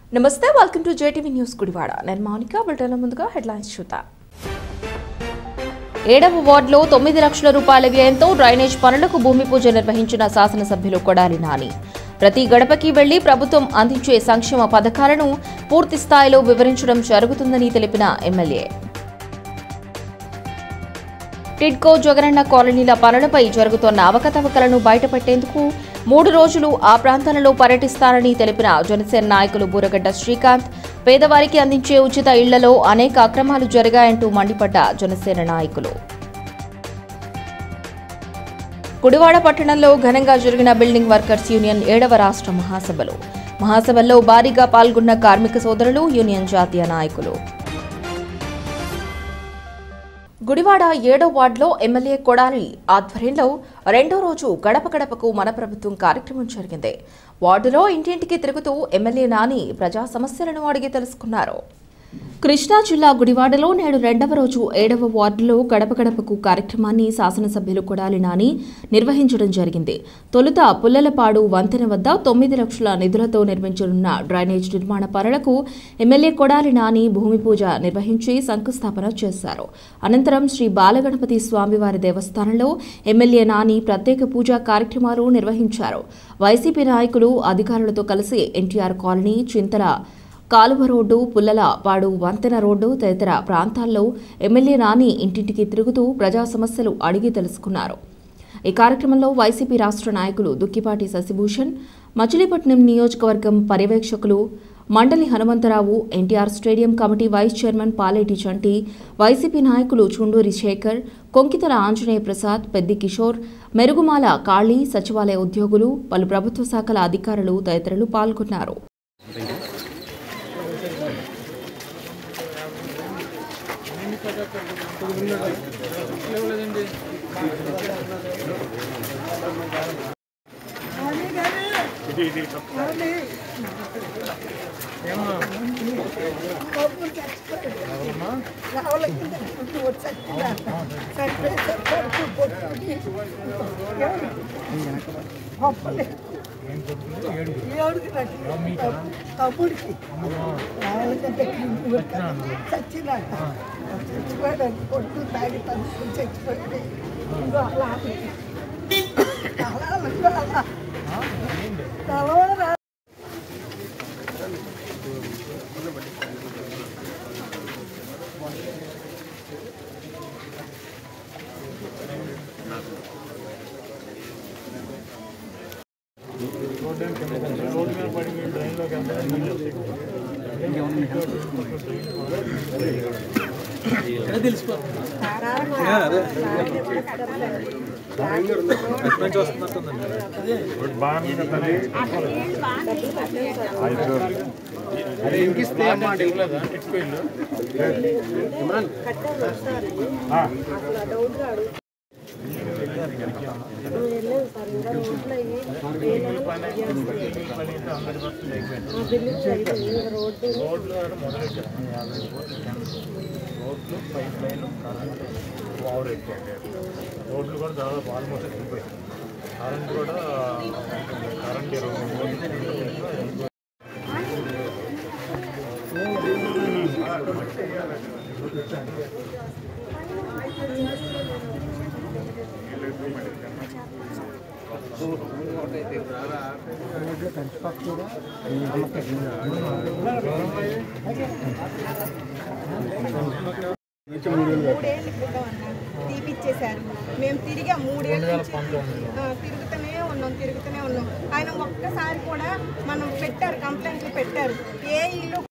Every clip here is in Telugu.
నమస్తే welcome to JTV news Gudivada నేను మౌనిక బులెటిన్ల ముందుగా హెడ్లైన్స్ చూద్దాం ఏడవ వార్డులో తొమ్మిది లక్షల రూపాయల వ్యయంతో డ్రైనేజ్ పనులకు భూమి పూజ నిర్వహించిన శాసనసభ్యులు కొడాలి నాని ప్రతి గడపకి వెళ్లి ప్రభుత్వం అందించే సంక్షేమ పథకాలను పూర్తి స్థాయిలో వివరించడం జరుగుతుందని తెలిపిన ఎమ్మెల్యే టిడ్కో జగనన్న కాలనీల పనులపై జరుగుతున్న అవకతవకలను బయటపెట్టేందుకు మూడు రోజులు ఆ ప్రాంతాలలో పర్యటిస్తారని తెలిపిన జనసేన నాయకులు బూరగడ్డ శ్రీకాంత్ పేదవారికి అందించే ఉచిత ఇళ్లలో అనేక అక్రమాలు జరిగాయంటూ మండిపడ్డ జనసేన నాయకులు గుడివాడ పట్టణంలో ఘనంగా జరిగిన బిల్డింగ్ వర్కర్స్ యూనియన్ ఏడవ రాష్ట్ర మహాసభలు మహాసభల్లో భారీగా పాల్గొన్న కార్మిక సోదరులు యూనియన్ జాతీయ నాయకులు గుడివాడ ఏడో వార్డులో ఎమ్మెల్యే కొడాలి ఆధ్వర్యంలో రెండో రోజు గడప గడపకు మన ప్రభుత్వం కార్యక్రమం జరిగింది వార్డులో ఇంటింటికి తిరుగుతూ ఎమ్మెల్యే నాని ప్రజా సమస్యలను అడిగి తెలుసుకున్నారు కృష్ణా జిల్లా గుడివాడలో నేడు రెండవ రోజు ఏడవ వార్డులో గడప గడపకు కార్యక్రమాన్ని శాసనసభ్యులు కొడాలి నాని నిర్వహించడం జరిగింది తొలుత పుల్లలపాడు వంతెన వద్ద తొమ్మిది లక్షల నిధులతో నిర్మించనున్న డ్రైనేజ్ నిర్మాణ పనులకు ఎమ్మెల్యే కొడాలి నాని భూమి పూజ నిర్వహించి శంకుస్థాపన చేశారు అనంతరం శ్రీ బాలగణపతి స్వామివారి దేవస్థానంలో ఎమ్మెల్యే నాని ప్రత్యేక పూజా కార్యక్రమాలు నిర్వహించారు వైసీపీ నాయకులు అధికారులతో కలిసి ఎన్టీఆర్ కాలనీ చింతల కాలువ రోడ్డు పుల్లల పాడు వంతెన రోడ్డు తదితర ప్రాంతాల్లో ఎమ్మెల్యే నాని ఇంటింటికి తిరుగుతూ ప్రజా సమస్యలు అడిగి తెలుసుకున్నారు ఈ కార్యక్రమంలో వైసీపీ రాష్ట్ర నాయకులు దుక్కిపాటి శశిభూషణ్ మచిలీపట్నం నియోజకవర్గం పర్యవేక్షకులు Mandali Hanumantharao NTR stadium committee vice chairman Paleti Chanti YCP నాయకులు చుండూరి శేఖర్ కొంకితల ఆంజనేయ ప్రసాద్ పెద్ది కిషోర్ మెరుగుమాల కాళీ సచివాలయ ఉద్యోగులు పలు ప్రభుత్వ శాఖల అధికారులు తదితరులు పాల్గొన్నారు తమ్ముడికి వాళ్ళకంటే చచ్చినాక చచ్చిపోయాడు కొట్టు తాగి తను చచ్చిపోయాడు ఇంకో అలా ఆపేసి. అలా అలా అలా. తలవరా రోడ్లు పైప్ లైన్ కరెంట్ ఓవర్ ఎక్కాయి రోడ్లు కూడా దాదాపు ఆల్మోస్ట్ ఎక్కిపోయాయి కరెంట్ కూడా కరెంట్ ఇరవై మూడేళ్ళు క్రితం అన్న తీపిచ్చేశారు మేము తిరిగా మూడేళ్ళ నుంచి ఆ, తిరుగుతూనే ఉన్నాం తిరుగుతూనే ఉన్నాం ఆయన ఒక్కసారి కూడా మనం పెట్టారు కంప్లైంట్లు పెట్టారు ఏ ఇల్లు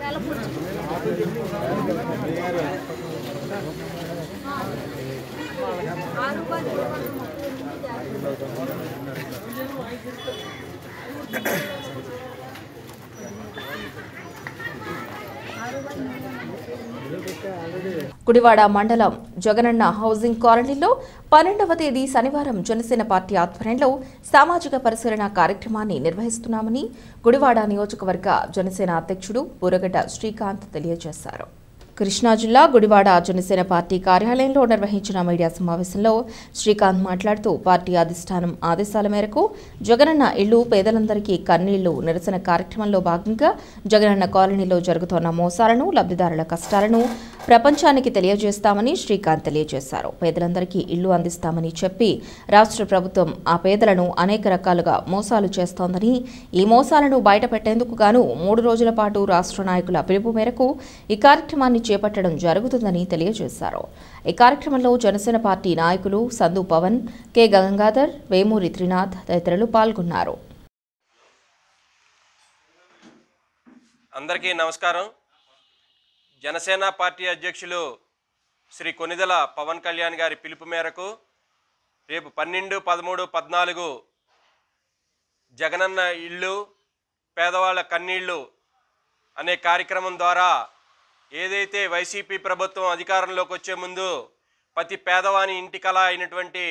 గుడివాడ మండలం జగనన్న హౌసింగ్ కాలనీలో పన్నెండవ తేదీ శనివారం జనసేన పార్టీ ఆధ్వర్యంలో సామాజిక పరిశీలన కార్యక్రమాన్ని నిర్వహిస్తున్నామని గుడివాడ నియోజకవర్గ జనసేన అధ్యక్షుడు బురగడ్డ శ్రీకాంత్ తెలియజేశారు కృష్ణా జిల్లా గుడివాడ జనసేన పార్టీ కార్యాలయంలో నిర్వహించిన మీడియా సమావేశంలో శ్రీకాంత్ మాట్లాడుతూ పార్టీ అధిష్టానం ఆదేశాల మేరకు జగనన్న ఇళ్లు పేదలందరికీ కన్నీళ్లు నిరసన కార్యక్రమంలో భాగంగా జగనన్న కాలనీలో జరుగుతున్న మోసాలను లబ్ధిదారుల కష్టాలను ప్రపంచానికి తెలియజేస్తామని శ్రీకాంత్ తెలియజేశారు పేదలందరికీ ఇళ్లు అందిస్తామని చెప్పి రాష్ట్ర ప్రభుత్వం ఆ పేదలను అనేక రకాలుగా మోసాలు చేస్తోందని ఈ మోసాలను బయటపెట్టేందుకు గాను మూడు రోజుల పాటు రాష్ట్ర నాయకుల పిలుపు మేరకు ఈ కార్యక్రమాన్ని చేపట్టడం జరుగుతుందని తెలియజేశారు ఈ కార్యక్రమంలో జనసేన పార్టీ నాయకులు సందు పవన్ కె గంగాధర్ వేమూరి త్రినాథ్ తదితరులు పాల్గొన్నారు అందరికీ నమస్కారం జనసేన పార్టీ అధ్యక్షులు శ్రీ కొనిదెల పవన్ కళ్యాణ్ గారి పిలుపు మేరకు రేపు పన్నెండు పదమూడు పద్నాలుగు జగనన్న ఇల్లు పేదవాళ్ళ కన్నీళ్ళు అనే కార్యక్రమం ద్వారా ఏదైతే వైసీపీ ప్రభుత్వం అధికారంలోకి వచ్చే ముందు ప్రతి పేదవాని ఇంటి కళ అయినటువంటి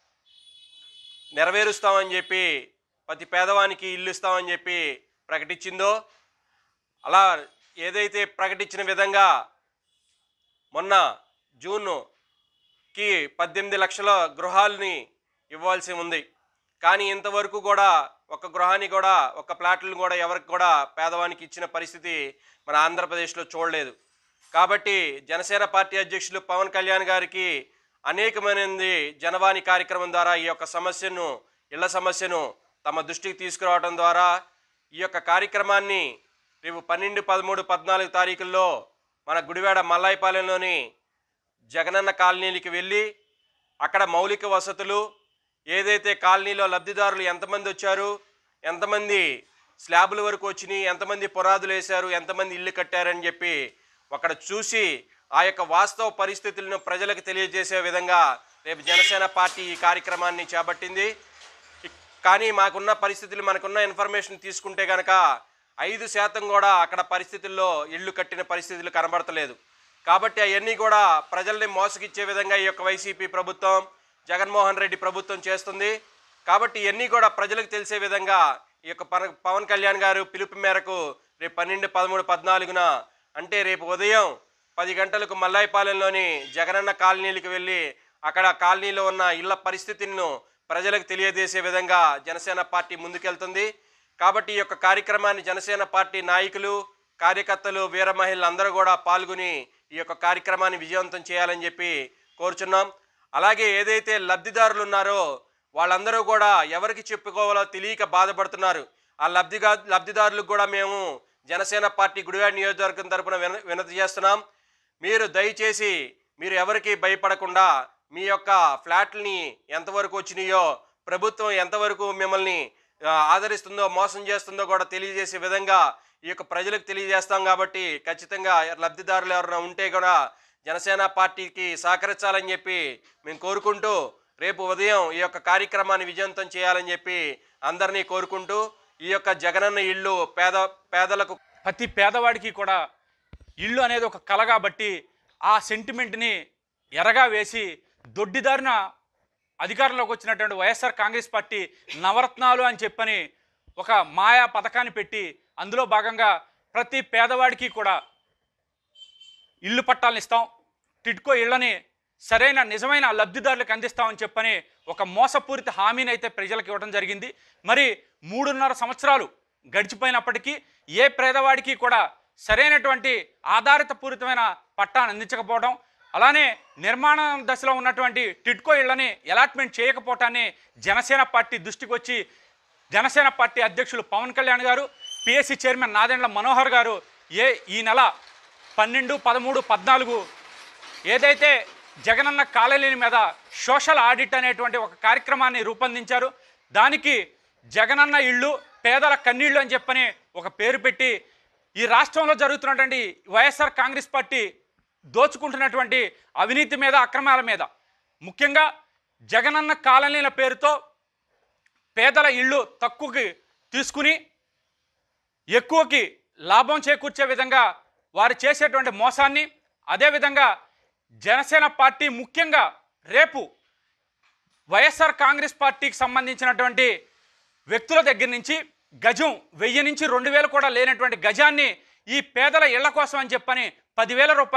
నెరవేరుస్తామని చెప్పి ప్రతి పేదవానికి ఇల్లు ఇస్తామని చెప్పి ప్రకటించిందో అలా ఏదైతే ప్రకటించిన విధంగా మొన్న జూన్కి పద్దెనిమిది లక్షల గృహాలని ఇవ్వాల్సి ఉంది కానీ ఇంతవరకు కూడా ఒక గృహాన్ని కూడా ఒక ప్లాట్లను కూడా ఎవరికి కూడా పేదవానికి ఇచ్చిన పరిస్థితి మన ఆంధ్రప్రదేశ్లో చూడలేదు కాబట్టి జనసేన పార్టీ అధ్యక్షులు పవన్ కళ్యాణ్ గారికి అనేకమైనది జనవాణి కార్యక్రమం ద్వారా ఈ యొక్క సమస్యను ఇళ్ల సమస్యను తమ దృష్టికి తీసుకురావడం ద్వారా ఈ యొక్క కార్యక్రమాన్ని రేపు పన్నెండు పదమూడు పద్నాలుగు తారీఖుల్లో మన గుడివాడ మల్లాయిపాలెంలోని జగనన్న కాలనీలకి వెళ్ళి అక్కడ మౌలిక వసతులు ఏదైతే కాలనీలో లబ్ధిదారులు ఎంతమంది వచ్చారు ఎంతమంది స్లాబుల వరకు వచ్చినాయి ఎంతమంది పునాదులు వేశారు ఎంతమంది ఇల్లు కట్టారని చెప్పి అక్కడ చూసి ఆ యొక్క వాస్తవ పరిస్థితులను ప్రజలకు తెలియజేసే విధంగా రేపు జనసేన పార్టీ ఈ కార్యక్రమాన్ని చేపట్టింది ఇక్- కానీ మాకున్న పరిస్థితులు మనకున్న ఇన్ఫర్మేషన్ తీసుకుంటే కనుక ఐదు శాతం కూడా అక్కడ పరిస్థితుల్లో ఇళ్ళు కట్టిన పరిస్థితులు కనబడతలేదు కాబట్టి అవన్నీ కూడా ప్రజల్ని మోసగిచ్చే విధంగా ఈ యొక్క వైసీపీ ప్రభుత్వం జగన్మోహన్ రెడ్డి ప్రభుత్వం చేస్తుంది కాబట్టి ఇవన్నీ కూడా ప్రజలకు తెలిసే విధంగా ఈ యొక్క పన- పవన్ కళ్యాణ్ గారు పిలుపు మేరకు రేపు పన్నెండు పదమూడు పద్నాలుగున అంటే రేపు ఉదయం పది గంటలకు మల్లాయిపాలెంలోని జగనన్న కాలనీలకు వెళ్ళి అక్కడ కాలనీలో ఉన్న ఇళ్ల పరిస్థితిని ప్రజలకు తెలియజేసే విధంగా జనసేన పార్టీ ముందుకెళ్తుంది కాబట్టి ఈ యొక్క కార్యక్రమాన్ని జనసేన పార్టీ నాయకులు కార్యకర్తలు వీర మహిళలు అందరూ కూడా పాల్గొని ఈ యొక్క కార్యక్రమాన్ని విజయవంతం చేయాలని చెప్పి కోరుచున్నాం అలాగే ఏదైతే లబ్ధిదారులు ఉన్నారో వాళ్ళందరూ కూడా ఎవరికి చెప్పుకోవాలో తెలియక బాధపడుతున్నారు ఆ లబ్ధిగా లబ్ధిదారులకు కూడా మేము జనసేన పార్టీ గుడివాడ నియోజకవర్గం తరపున విన వినతి చేస్తున్నాం మీరు దయచేసి మీరు ఎవరికి భయపడకుండా మీ యొక్క ఫ్లాట్ని ఎంతవరకు వచ్చినాయో ప్రభుత్వం ఎంతవరకు మిమ్మల్ని ఆ, ఆదరిస్తుందో మోసం చేస్తుందో కూడా తెలియజేసే విధంగా ఈ యొక్క ప్రజలకు తెలియజేస్తాం కాబట్టి ఖచ్చితంగా లబ్ధిదారులు ఎవరైనా ఉంటే కూడా జనసేన పార్టీకి సహకరించాలని చెప్పి మేము కోరుకుంటూ రేపు ఉదయం ఈ యొక్క కార్యక్రమాన్ని విజయవంతం చేయాలని చెప్పి అందరినీ కోరుకుంటూ ఈ యొక్క జగనన్న ఇల్లు పేద పేదలకు ప్రతి పేదవాడికి కూడా ఇల్లు అనేది ఒక కల కాబట్టి ఆ సెంటిమెంట్ని ఎరగా వేసి దొడ్డిదారిన అధికారంలోకి వచ్చినటువంటి వైఎస్ఆర్ కాంగ్రెస్ పార్టీ నవరత్నాలు అని చెప్పని ఒక మాయా పథకాన్ని పెట్టి అందులో భాగంగా ప్రతి పేదవాడికి కూడా ఇల్లు పట్టాలను ఇస్తాం టిడ్కో ఇళ్ళని సరైన నిజమైన లబ్ధిదారులకు అందిస్తామని చెప్పని ఒక మోసపూరిత హామీని అయితే ప్రజలకు ఇవ్వడం జరిగింది మరి మూడున్నర సంవత్సరాలు గడిచిపోయినప్పటికీ ఏ పేదవాడికి కూడా సరైనటువంటి ఆధారిత పూరితమైన పట్టాను అందించకపోవడం అలానే నిర్మాణ దశలో ఉన్నటువంటి టిడ్కో ఇళ్ళని అలాట్మెంట్ చేయకపోవటాన్ని జనసేన పార్టీ దృష్టికి వచ్చి జనసేన పార్టీ అధ్యక్షులు పవన్ కళ్యాణ్ గారు పిఎస్సి చైర్మన్ నాదెండ్ల మనోహర్ గారు ఏ ఈ నెల పన్నెండు పదమూడు పద్నాలుగు ఏదైతే జగనన్న కాలనీల మీద సోషల్ ఆడిట్ అనేటువంటి ఒక కార్యక్రమాన్ని రూపొందించారు దానికి జగనన్న ఇళ్ళు పేదల కన్నీళ్ళు అని చెప్పని ఒక పేరు పెట్టి ఈ రాష్ట్రంలో జరుగుతున్నటువంటి వైఎస్ఆర్ కాంగ్రెస్ పార్టీ దోచుకుంటున్నటువంటి అవినీతి మీద అక్రమాల మీద ముఖ్యంగా జగనన్న కాలనీల పేరుతో పేదల ఇళ్ళు తక్కువకి తీసుకుని ఎక్కువకి లాభం చేకూర్చే విధంగా వారు చేసేటువంటి మోసాన్ని అదేవిధంగా జనసేన పార్టీ ముఖ్యంగా రేపు వైఎస్ఆర్ కాంగ్రెస్ పార్టీకి సంబంధించినటువంటి వ్యక్తుల దగ్గర నుంచి గజం వెయ్యి నుంచి రెండు వేలు కూడా లేనటువంటి గజాన్ని ఈ పేదల ఇళ్ల కోసం అని చెప్పని పదివేల రూపాయలు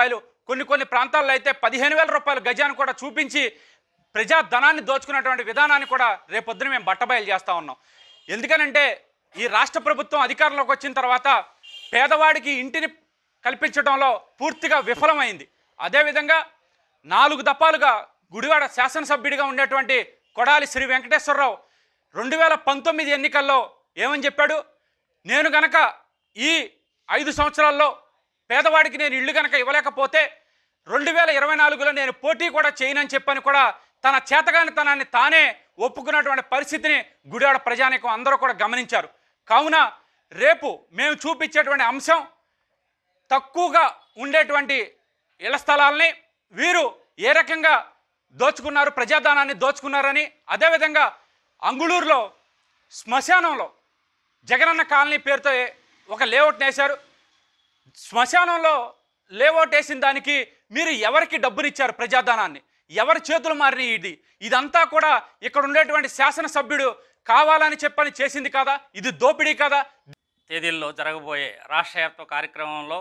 కొన్ని కొన్ని ప్రాంతాల్లో అయితే పదిహేను వేల రూపాయల గజాన్ని కూడా చూపించి ప్రజా ధనాన్ని దోచుకున్నటువంటి విధానాన్ని కూడా రేపొద్దున మేము బట్టబయలు చేస్తూ ఉన్నాం ఎందుకనంటే ఈ రాష్ట్ర ప్రభుత్వం అధికారంలోకి వచ్చిన తర్వాత పేదవాడికి ఇంటిని కల్పించడంలో పూర్తిగా విఫలమైంది అదేవిధంగా నాలుగు దఫాలుగా గుడివాడ శాసనసభ్యుడిగా ఉండేటువంటి కొడాలి శ్రీ వెంకటేశ్వరరావు రెండు వేల పంతొమ్మిది ఎన్నికల్లో ఏమని చెప్పాడు నేను గనక ఈ ఐదు సంవత్సరాల్లో పేదవాడికి నేను ఇల్లు గనక ఇవ్వలేకపోతే రెండు వేల ఇరవై నాలుగులో నేను పోటీ కూడా చేయనని చెప్పని కూడా తన చేతగానితనాన్ని తానే ఒప్పుకున్నటువంటి పరిస్థితిని గుడివాడ ప్రజానికం అందరూ కూడా గమనించారు కావున రేపు మేము చూపించేటువంటి అంశం తక్కువగా ఉండేటువంటి ఇళ్ల స్థలాల్ని వీరు ఏ రకంగా దోచుకున్నారు ప్రజాధనాన్ని దోచుకున్నారని అదేవిధంగా అంగుళూరులో శ్మశానంలో జగనన్న కాలనీ పేరుతో ఒక లేఅవుట్ వేశారు శ్మశానంలో లేఅవుట్ వేసిన దానికి మీరు ఎవరికి డబ్బునిచ్చారు ప్రజాధనాన్ని ఎవరి చేతులు మారిన ఇది ఇదంతా కూడా ఇక్కడ ఉండేటువంటి శాసనసభ్యుడు కావాలని చెప్పని చేసింది కదా ఇది దోపిడీ కదా తేదీల్లో జరగబోయే రాష్ట్ర వ్యాప్త కార్యక్రమంలో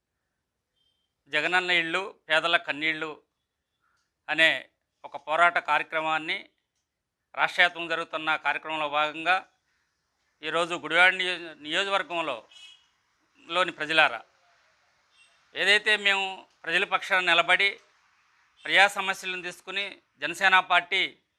జగనన్న ఇళ్ళు పేదల కన్నీళ్ళు అనే ఒక పోరాట కార్యక్రమాన్ని రాష్ట్ర వ్యాప్తంగా జరుగుతున్న కార్యక్రమంలో భాగంగా ఈరోజు గుడివాడ నియోజ నియోజకవర్గంలో లోని ప్రజలారా ఏదైతే మేము ప్రజల పక్షాన నిలబడి ప్రజా సమస్యలను తీసుకుని జనసేన పార్టీ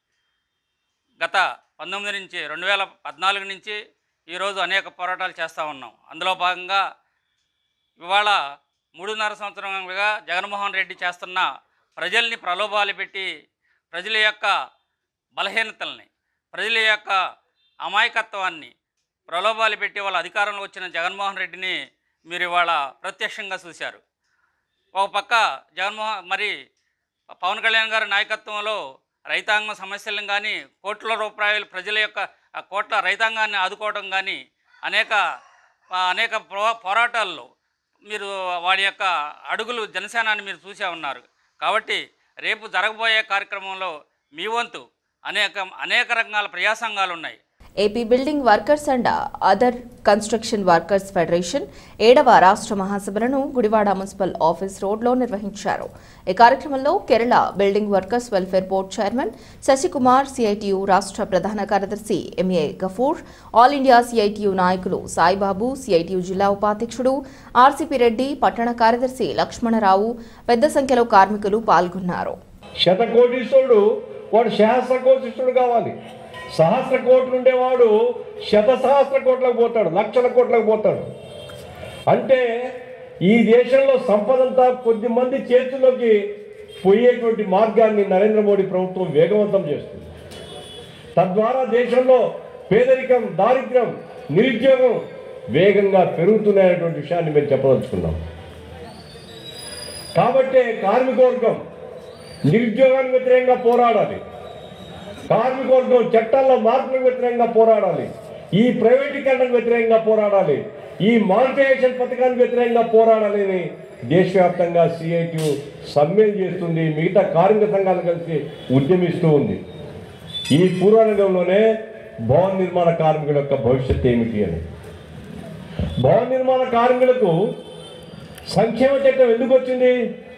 గత పంతొమ్మిది నుంచి రెండు వేల పద్నాలుగు నుంచి ఈరోజు అనేక పోరాటాలు చేస్తూ ఉన్నాం అందులో భాగంగా ఇవాళ మూడున్నర సంవత్సరంగా జగన్మోహన్ రెడ్డి చేస్తున్న ప్రజల్ని ప్రలోభాలు పెట్టి ప్రజల యొక్క బలహీనతల్ని ప్రజల యొక్క అమాయకత్వాన్ని ప్రలోభాలు పెట్టి వాళ్ళ అధికారంలో వచ్చిన జగన్మోహన్ రెడ్డిని మీరు ఇవాళ ప్రత్యక్షంగా చూశారు ఒక పక్క జగన్మోహన్ మరి పవన్ కళ్యాణ్ గారి నాయకత్వంలో రైతాంగ సమస్యలను కానీ కోట్ల రూపాయలు ప్రజల యొక్క ఆ కోట్ల రైతాంగాన్ని ఆదుకోవడం కానీ అనేక ఆ, అనేక పో- పోరాటాల్లో మీరు వాడి యొక్క అడుగులు జనసేనాన్ని మీరు చూసే ఉన్నారు కాబట్టి రేపు జరగబోయే కార్యక్రమంలో మీ వంతు అనేక అనేక రకాల ప్రజా సంఘాలు ఉన్నాయి AP building workers and other construction workers federation ఏడవ రాష్ట్ర మహాసభలను గుడివాడ మున్సిపల్ ఆఫీస్ రోడ్లో నిర్వహించారు ఈ కార్యక్రమంలో Kerala building workers welfare board chairman Sasikumar CITU రాష్ట్ర ప్రధాన కార్యదర్శి MA Gafoor all India CITU నాయకులు సాయిబాబు సిఐటియు జిల్లా ఉపాధ్యక్షుడు ఆర్సీపీ రెడ్డి పట్టణ కార్యదర్శి లక్ష్మణరావు పెద్ద సంఖ్యలో కార్మికులు పాల్గొన్నారు శతకోటీశ్వరుడు వాడు సహస్ర కోటీశ్వరుడు కావాలి సహస్ర కోట్లు ఉండేవాడు శత సహస్ర కోట్లకు పోతాడు లక్షల కోట్లకు పోతాడు అంటే ఈ దేశంలో సంపదంతా కొద్ది మంది చేతుల్లోకి పోయేటువంటి మార్గాన్ని నరేంద్ర మోడీ ప్రభుత్వం వేగవంతం చేస్తుంది తద్వారా దేశంలో పేదరికం దారిద్ర్యం నిరుద్యోగం వేగంగా పెరుగుతున్నాయనేటువంటి విషయాన్ని మేము చెప్పదలుచుకున్నాం కాబట్టే కార్మిక వర్గం నిరుద్యోగానికి వ్యతిరేకంగా పోరాడాలి కార్మిక వర్గం చట్టాల్లో మార్పులకు వ్యతిరేకంగా పోరాడాలి ఈ ప్రైవేటీకరణకు వ్యతిరేకంగా పోరాడాలి ఈ మానిటైజేషన్ పథకానికి వ్యతిరేకంగా పోరాడాలి అని దేశవ్యాప్తంగా సిఐటి సమ్మెలు చేస్తుంది మిగతా కార్మిక సంఘాలు కలిసి ఉద్యమిస్తూ ఉంది ఈ పూర్వరంగంలోనే భవన నిర్మాణ కార్మికుల యొక్క భవిష్యత్తు ఏమిటి అని భవన నిర్మాణ కార్మికులకు సంక్షేమ చట్టం ఎందుకు వచ్చింది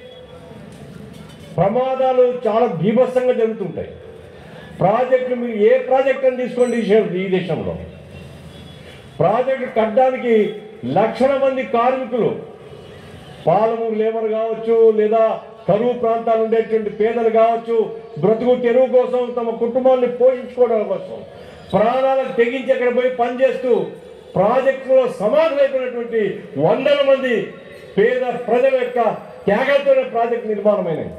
ప్రమాదాలు చాలా భీభత్సంగా జరుగుతుంటాయి ప్రాజెక్టులు మీరు ఏ ప్రాజెక్ట్ అని తీసుకోండి ఈ దేశం- ఈ దేశంలో ప్రాజెక్టు కట్టడానికి లక్షల మంది కార్మికులు పాలమూరు లేబర్ కావచ్చు లేదా కరువు ప్రాంతాలు ఉండేటువంటి పేదలు కావచ్చు బ్రతుకు తెరువు కోసం తమ కుటుంబాన్ని పోషించుకోవడం కోసం ప్రాణాలకు తెగించి అక్కడ పోయి పనిచేస్తూ ప్రాజెక్టులో సమాధులైపోయినటువంటి వందల మంది పేద ప్రజల యొక్క త్యాగంతోనే ప్రాజెక్టు నిర్మాణమైనవి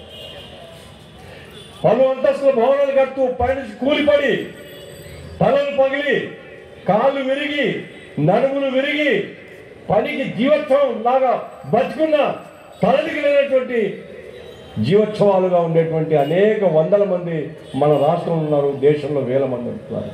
పలు అంతస్తుల భవనాలు కడుతూ పైనుంచి కూలిపడి తలలు పగిలి కాళ్ళు విరిగి నడుములు విరిగి పనికి జీవోత్సవం లాగా బతుకున్న తలనికి లేనటువంటి జీవోత్సవాలుగా ఉండేటువంటి అనేక వందల మంది మన రాష్ట్రంలో ఉన్నారు దేశంలో వేల మంది ఉంటున్నారు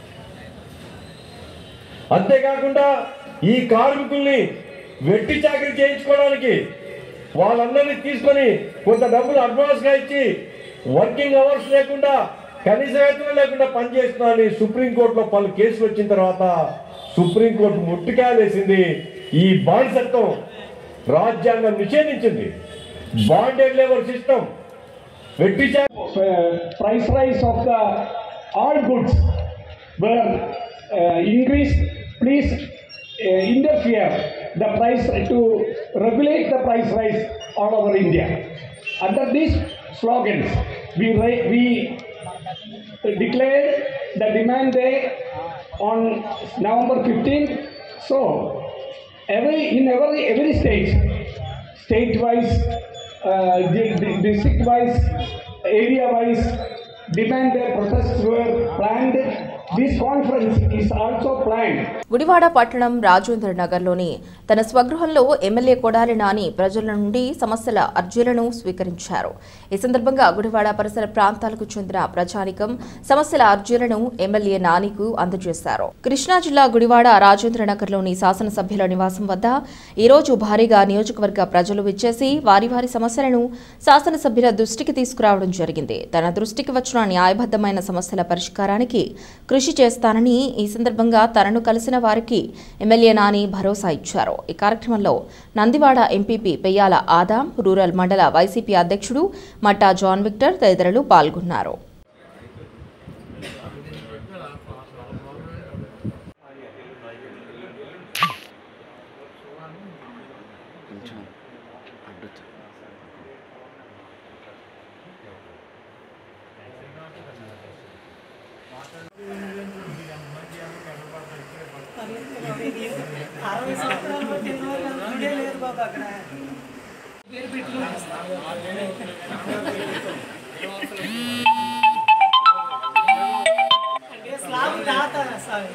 అంతేకాకుండా ఈ కార్మికుల్ని వెట్టి చాకరీ చేయించుకోవడానికి వాళ్ళందరినీ తీసుకొని కొంత డబ్బులు అడ్వాన్స్గా ఇచ్చి వర్కింగ్ అవర్స్ లేకుండా కనీస వేతనం లేకుండా పనిచేస్తున్నారని సుప్రీంకోర్టులో పలు కేసులు వచ్చిన తర్వాత సుప్రీంకోర్టు ముట్టికాయలేసింది ఈ బానిసత్వం రాజ్యాంగం నిషేధించింది బాండెడ్ లేబర్ సిస్టమ్ వెట్టి చా- uh, price rise of the all goods were uh, increased, please uh, interfere the price to regulate the price rise all over India. Under these slogans, we ra- we declared the demand day on November 15th. So every in every every state, state-wise, uh, di- di- district-wise, area-wise, demand their protests were planned. This conference is also planned Gudivada పట్టణం రాజేంద్ర నగర్లోని తన స్వగృహంలో ఎమ్మెల్యే కొడాలి నాని ప్రజల నుండి సమస్యల అర్జీలను స్వీకరించారు ఈ సందర్భంగా గుడివాడ పరిసర ప్రాంతాలకు చెందిన ప్రజానికం సమస్యల అర్జీలను ఎమ్మెల్యే నానికి అందజేశారు కృష్ణా జిల్లా గుడివాడ రాజేంద్ర నగర్లోని శాసనసభ్యుల నివాసం వద్ద ఈ రోజు భారీగా నియోజకవర్గ ప్రజలు విచ్చేసి వారి వారి సమస్యలను శాసనసభ్యుల దృష్టికి తీసుకురావడం జరిగింది తన దృష్టికి వచ్చిన న్యాయబద్ధమైన సమస్యల పరిష్కారానికి కృషి చేస్తానని ఈ సందర్భంగా తనను కలిసిన వారికి ఎమ్మెల్యే నాని భరోసా ఇచ్చారు ఈ కార్యక్రమంలో Nandivada MPP Peyyala Adam rural మండల వైసీపీ అధ్యక్షుడు మట్టా జాన్ విక్టర్ తదితరులు పాల్గొన్నారు అరవై సంవత్సరాలు బట్టి ఎన్నో గుడే లేదు బాబు అక్కడ అంటే స్లాబ్ దాతారా సార్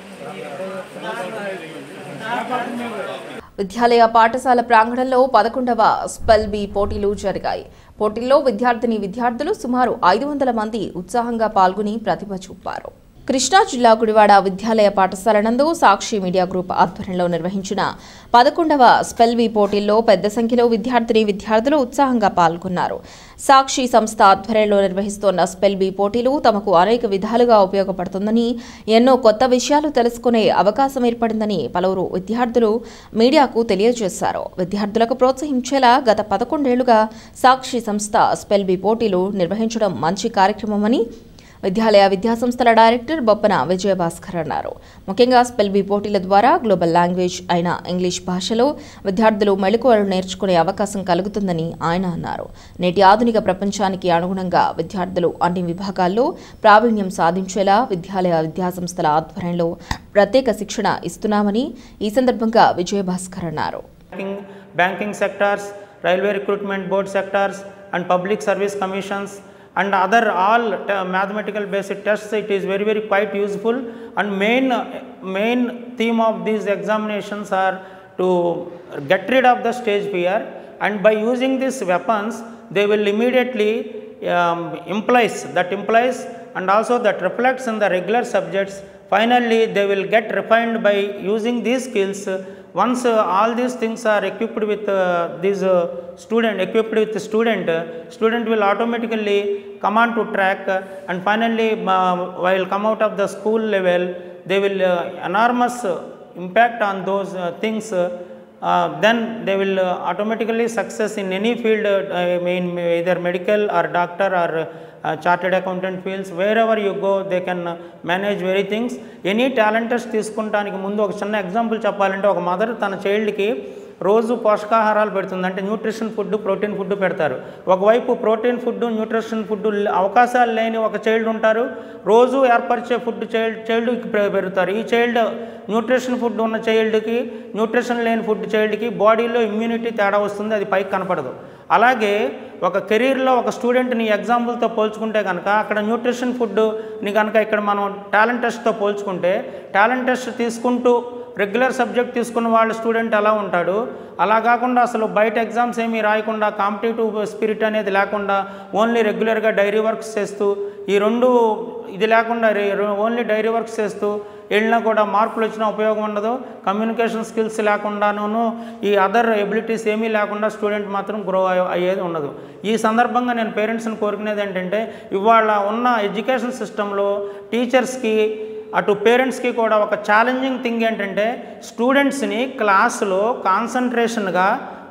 విద్యాలయ పాఠశాల ప్రాంగణంలో పదకొండవ స్పెల్ బి పోటీలు జరిగాయి పోటీల్లో విద్యార్థిని విద్యార్థులు సుమారు ఐదు వందల మంది ఉత్సాహంగా పాల్గొని ప్రతిభ చూపారు కృష్ణా జిల్లా గుడివాడ విద్యాలయ పాఠశాల నందు సాక్షి మీడియా గ్రూప్ ఆధ్వర్యంలో నిర్వహించిన పదకొండవ స్పెల్ బి పోటీల్లో పెద్ద సంఖ్యలో విద్యార్థిని విద్యార్థులు ఉత్సాహంగా పాల్గొన్నారు సాక్షి సంస్థ ఆధ్వర్యంలో నిర్వహిస్తోన్న స్పెల్ బి పోటీలు తమకు అనేక విధాలుగా ఉపయోగపడుతుందని ఎన్నో కొత్త విషయాలు తెలుసుకునే అవకాశం ఏర్పడిందని పలువురు విద్యార్థులు మీడియాకు తెలియజేశారు విద్యార్థులకు ప్రోత్సహించేలా గత పదకొండేళ్లుగా సాక్షి సంస్థ స్పెల్ బి పోటీలు నిర్వహించడం మంచి కార్యక్రమమని విద్యాలయ విద్యాసంస్థల డైరెక్టర్ బొప్పన విజయభాస్కర్ అన్నారు ముఖ్యంగా స్పెల్ బి పోటీల ద్వారా గ్లోబల్ లాంగ్వేజ్ అయిన ఇంగ్లీష్ భాషలో విద్యార్థులు మెళకువలు నేర్చుకునే అవకాశం కలుగుతుందని ఆయన అన్నారు నేటి ఆధునిక ప్రపంచానికి అనుగుణంగా విద్యార్థులు అన్ని విభాగాల్లో ప్రావీణ్యం సాధించేలా విద్యాలయ విద్యాసంస్థల ఆధ్వర్యంలో ప్రత్యేక శిక్షణ ఇస్తున్నామని ఈ సందర్భంగా విజయభాస్కర్ అన్నారు banking, banking sectors, railway recruitment board sectors, and public service commissions, and other all t- mathematical basic tests. It is very very quite useful. And main main theme of these examinations are to get rid of the stage fear. And by using these weapons, they will immediately um, implies that implies and also that reflects in the regular subjects finally they will get refined by using these skills once uh, all these things are equipped with uh, these uh, student equipped with the student uh, student will automatically come on to track uh, and finally uh, while come out of the school level they will uh, enormous uh, impact on those uh, things uh, uh, then they will uh, automatically success in any field uh, I mean either medical or doctor or uh, chartered accountant fields wherever you go they can uh, manage very things any talent test తీసుకుంటానికి ముందు ఒక చిన్న ఎగ్జాంపుల్ చెప్పాలంటే ఒక మదర్ తన చైల్డ్కి రోజు పోషకాహారాలు పెడుతుంది అంటే న్యూట్రిషన్ ఫుడ్ ప్రోటీన్ ఫుడ్ పెడతారు ఒకవైపు ప్రోటీన్ ఫుడ్ న్యూట్రిషన్ ఫుడ్ అవకాశాలు లేని ఒక చైల్డ్ ఉంటారు రోజు ఏర్పరిచే ఫుడ్ చైల్డ్ చైల్డ్కి పెరుగుతారు ఈ చైల్డ్ న్యూట్రిషన్ ఫుడ్ ఉన్న చైల్డ్కి న్యూట్రిషన్ లేని ఫుడ్ చైల్డ్కి బాడీలో ఇమ్యూనిటీ తేడా వస్తుంది అది పైకి కనపడదు అలాగే ఒక కెరీర్లో ఒక స్టూడెంట్ని ఎగ్జాంపుల్తో పోల్చుకుంటే కనుక అక్కడ న్యూట్రిషన్ ఫుడ్ని కనుక ఇక్కడ మనం టాలెంట్ టెస్ట్తో పోల్చుకుంటే టాలెంట్ టెస్ట్ తీసుకుంటూ రెగ్యులర్ సబ్జెక్ట్ తీసుకున్న వాళ్ళ స్టూడెంట్ ఎలా ఉంటాడు అలా కాకుండా అసలు బయట ఎగ్జామ్స్ ఏమీ రాయకుండా కాంపిటేటివ్ స్పిరిట్ అనేది లేకుండా ఓన్లీ రెగ్యులర్గా డైరీ వర్క్స్ చేస్తూ ఈ రెండు ఇది లేకుండా ఓన్లీ డైరీ వర్క్స్ చేస్తూ వెళ్ళినా కూడా మార్కులు వచ్చినా ఉపయోగం ఉండదు కమ్యూనికేషన్ స్కిల్స్ లేకుండాను ఈ అదర్ ఎబిలిటీస్ ఏమీ లేకుండా స్టూడెంట్ మాత్రం గ్రో అయ్యేది ఉండదు ఈ సందర్భంగా నేను పేరెంట్స్ని కోరుకునేది ఏంటంటే ఇవాళ ఉన్న ఎడ్యుకేషన్ సిస్టంలో టీచర్స్కి అటు పేరెంట్స్కి కూడా ఒక ఛాలెంజింగ్ థింగ్ ఏంటంటే స్టూడెంట్స్ని క్లాసులో కాన్సన్ట్రేషన్గా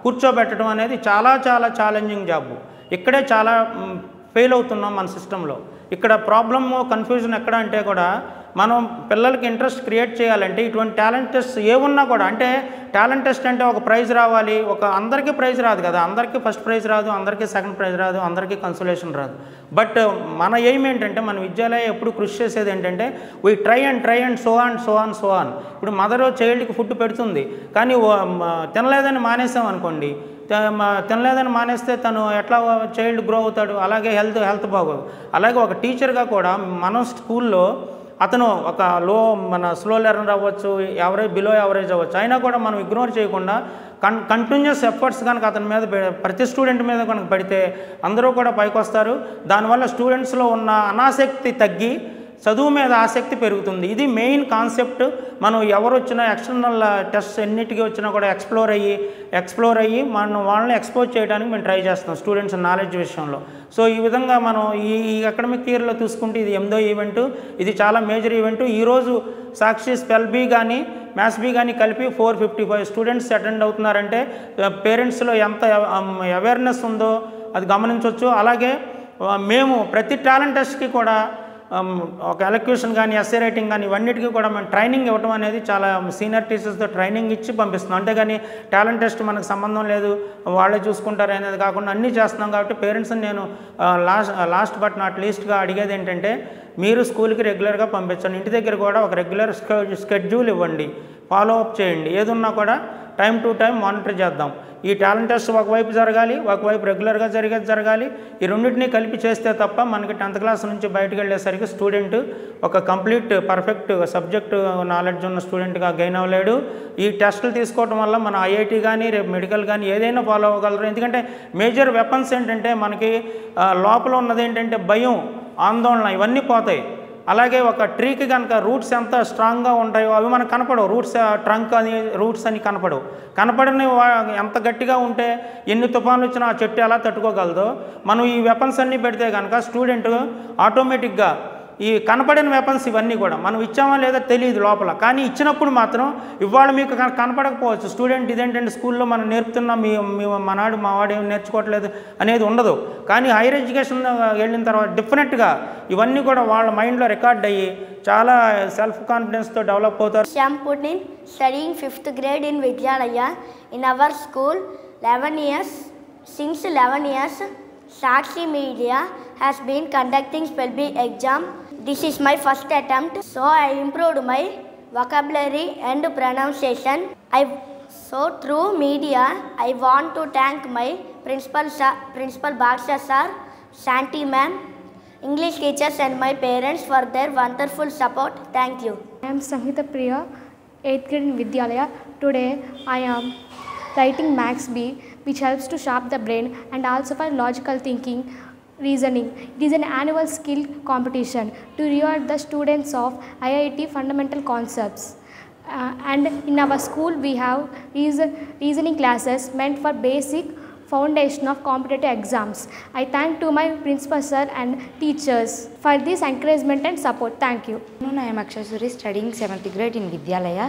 కూర్చోబెట్టడం అనేది చాలా చాలా ఛాలెంజింగ్ జాబ్ ఇక్కడే చాలా ఫెయిల్ అవుతున్నాం మన సిస్టంలో ఇక్కడ ప్రాబ్లమ్ కన్ఫ్యూజన్ ఎక్కడ అంటే కూడా మనం పిల్లలకి ఇంట్రెస్ట్ క్రియేట్ చేయాలంటే ఇటువంటి టాలెంట్ టెస్ట్ ఏ ఉన్నా కూడా అంటే టాలెంట్ టెస్ట్ అంటే ఒక ప్రైజ్ రావాలి ఒక అందరికీ ప్రైజ్ రాదు కదా అందరికీ ఫస్ట్ ప్రైజ్ రాదు అందరికీ సెకండ్ ప్రైజ్ రాదు అందరికీ కన్సోలేషన్ రాదు బట్ మన ఎయిమ్ ఏంటంటే మన విద్యాలయం ఎప్పుడు కృషి చేసేది ఏంటంటే we try and try and so on so on so on ఇప్పుడు మదర్ చైల్డ్కి ఫుడ్ పెడుతుంది కానీ ఓ- మ- తినలేదని మానేసాం అనుకోండి త- మ- తినలేదని మానేస్తే తను ఎట్లా చైల్డ్ గ్రో అవుతాడు అలాగే హెల్త్ హెల్త్ బాగోదు అలాగే ఒక టీచర్గా కూడా మనం స్కూల్లో అతను ఒక లో మన స్లో లెర్నర్ అవ్వచ్చు ఎవరేజ్ బిలో యావరేజ్ అవ్వచ్చు అయినా కూడా మనం ఇగ్నోర్ చేయకుండా కన్ కంటిన్యూస్ ఎఫర్ట్స్ కనుక అతని మీద పె- ప్రతి స్టూడెంట్ మీద కనుక పెడితే అందరూ కూడా పైకి వస్తారు దానివల్ల స్టూడెంట్స్లో ఉన్న అనాసక్తి తగ్గి చదువు మీద ఆసక్తి పెరుగుతుంది ఇది మెయిన్ కాన్సెప్ట్ మనం ఎవరు వచ్చినా ఎక్స్టర్నల్ టెస్ట్ ఎన్నిటికీ వచ్చినా కూడా ఎక్స్ప్లోర్ అయ్యి ఎక్స్ప్లోర్ అయ్యి మనం వాళ్ళని ఎక్స్పోజ్ చేయడానికి మేము ట్రై చేస్తాం స్టూడెంట్స్ నాలెడ్జ్ విషయంలో సో ఈ విధంగా మనం ఈ ఈ అకాడమిక్ ఇయర్లో చూసుకుంటే ఇది ఎనిమిదో ఈవెంట్ ఇది చాలా మేజర్ ఈవెంట్ ఈరోజు సాక్షి స్పెల్ బి కానీ మ్యాథ్స్ బి కానీ కలిపి four fifty five students attend అవుతున్నారంటే పేరెంట్స్లో ఎంత అవేర్నెస్ ఉందో అది గమనించవచ్చు అలాగే ఆ, మేము ప్రతి టాలెంట్ టెస్ట్కి కూడా ఆమ్, ఒక ఎలక్యూషన్ కానీ ఎస్ఏ రైటింగ్ కానీ ఇవన్నిటికీ కూడా మేము ట్రైనింగ్ ఇవ్వడం అనేది చాలా సీనియర్ టీచర్స్తో ట్రైనింగ్ ఇచ్చి పంపిస్తున్నాం అంతేగాని టాలెంట్ టెస్ట్ మనకు సంబంధం లేదు వాళ్ళే చూసుకుంటారు అనేది కాకుండా అన్నీ చేస్తున్నాం కాబట్టి పేరెంట్స్ని నేను లాస్ట్ లాస్ట్ బట్ నాట్ లీస్ట్గా అడిగేది ఏంటంటే మీరు స్కూల్కి రెగ్యులర్గా పంపించండి ఇంటి దగ్గర కూడా ఒక రెగ్యులర్ స్కెడ్యూల్ ఇవ్వండి ఫాలో అప్ చేయండి ఏదున్నా కూడా టైం టు టైం మానిటర్ చేద్దాం ఈ టాలెంట్ టెస్ట్ ఒకవైపు జరగాలి ఒకవైపు రెగ్యులర్గా జరిగేది జరగాలి ఈ రెండింటినీ కలిపి చేస్తే తప్ప మనకి టెన్త్ క్లాస్ నుంచి బయటకు వెళ్ళేసరికి స్టూడెంట్ ఒక కంప్లీట్ పర్ఫెక్ట్ సబ్జెక్ట్ నాలెడ్జ్ ఉన్న స్టూడెంట్గా గెయిన్ అవ్వలేడు ఈ టెస్టులు తీసుకోవడం వల్ల మన ఐఐటి కానీ రేపు మెడికల్ కానీ ఏదైనా ఫాలో అవ్వగలరు ఎందుకంటే మేజర్ వెపన్స్ ఏంటంటే మనకి ఆ, లోపల ఉన్నది ఏంటంటే భయం ఆందోళన ఇవన్నీ పోతాయి అలాగే ఒక ట్రీకి కనుక రూట్స్ ఎంత స్ట్రాంగ్గా ఉంటాయో అవి మనకు కనపడవు రూట్స్ ట్రంక్ అని రూట్స్ అని కనపడవు కనపడని వా- ఎంత గట్టిగా ఉంటే ఎన్ని తుఫాన్లు వచ్చినా ఆ చెట్టు ఎలా తట్టుకోగలదో మనం ఈ వెపన్స్ అన్నీ పెడితే కనుక స్టూడెంట్ ఆటోమేటిక్గా ఈ కనపడిన వెపన్స్ ఇవన్నీ కూడా మనం ఇచ్చామా లేదా తెలియదు లోపల కానీ ఇచ్చినప్పుడు మాత్రం ఇవాళ మీకు కన- కనపడకపోవచ్చు స్టూడెంట్ ఇదేంటంటే స్కూల్లో మనం నేర్పుతున్నా మీ మీ మనాడు మా వాడు ఏం నేర్చుకోవట్లేదు అనేది ఉండదు కానీ హైయర్ ఎడ్యుకేషన్ వెళ్ళిన తర్వాత డిఫరెంట్గా ఇవన్నీ కూడా వాళ్ళ మైండ్లో రికార్డ్ అయ్యి చాలా సెల్ఫ్ కాన్ఫిడెన్స్తో డెవలప్ అవుతారు Shyam Putin studying 5th grade in Vidyalaya in our school 11 years. Since 11 years, Sakshi Media has been conducting spell bee exam. This is my first attempt, so I improved my vocabulary and pronunciation. I so through media, I want to thank my principal, sir, principal Baksha sir, Santi ma'am, English teachers and my parents for their wonderful support. Thank you. I am Sangeeta Priya, 8th grade in Vidyalaya. Today I am writing Max B, which helps to sharp the brain and also for logical thinking, reasoning. It is an annual skill competition to reward the students of IIT fundamental concepts. Uh, and in our school we have reason, reasoning classes meant for basic foundation of competitive exams. I thank to my principal sir and teachers for this encouragement and support. Thank you. afternoon. I am Akshasuri studying 7th grade in Vidyalaya.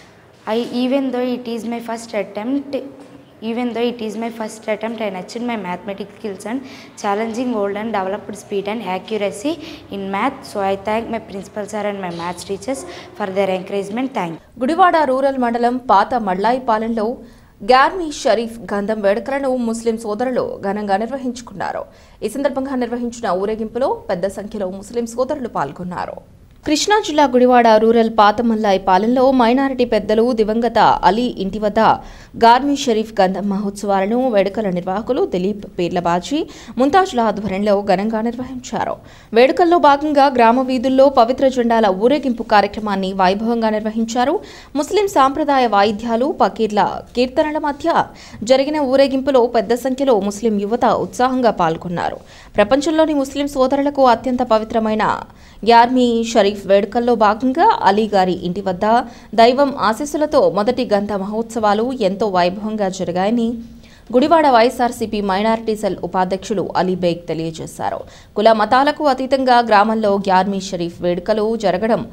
I even though it is my first attempt, even though it is my first attempt, I achieved my mathematics skills and challenging old and developed speed and accuracy in math. So I thank my principal sir and my maths teachers for their encouragement. Thank you. Gudivada rural మండలం పాత మళ్ళాయిపాలెంలో గార్మీ షరీఫ్ గంధం వేడుకలను ముస్లిం సోదరులు ఘనంగా నిర్వహించుకున్నారు ఈ సందర్భంగా నిర్వహించిన ఊరేగింపులో పెద్ద సంఖ్యలో ముస్లిం సోదరులు పాల్గొన్నారు కృష్ణా జిల్లా గుడివాడ రూరల్ పాతమల్లాయి పాలెంలో మైనారిటీ పెద్దలు దివంగత అలీ ఇంటి వద్ద గార్మీ షరీఫ్ గంధం మహోత్సవాలను వేడుకల నిర్వాహకులు దిలీప్ పీర్లబాజీ ముంతాజ్ల ఆధ్వర్యంలో ఘనంగా నిర్వహించారు వేడుకల్లో భాగంగా గ్రామ వీధుల్లో పవిత్ర జెండాల ఊరేగింపు కార్యక్రమాన్ని వైభవంగా నిర్వహించారు ముస్లిం సాంప్రదాయ వాయిద్యాలు పకీర్ల కీర్తనల మధ్య జరిగిన ఊరేగింపులో పెద్ద సంఖ్యలో ముస్లిం యువత ఉత్సాహంగా పాల్గొన్నారు ప్రపంచంలోని ముస్లిం సోదరులకు అత్యంత పవిత్రమైన యార్మీ షరీఫ్ వేడుకల్లో భాగంగా అలీ గారి ఇంటి వద్ద దైవం ఆశీస్సులతో మొదటి గంధ మహోత్సవాలు ఎంతో వైభవంగా జరిగాయని గుడివాడ వైఎస్ఆర్సీపీ మైనారిటీ సెల్ ఉపాధ్యక్షులు అలీ బేగ్ తెలియజేశారు కుల మతాలకు అతీతంగా గ్రామంలో గ్యార్మీ షరీఫ్ వేడుకలు జరగడం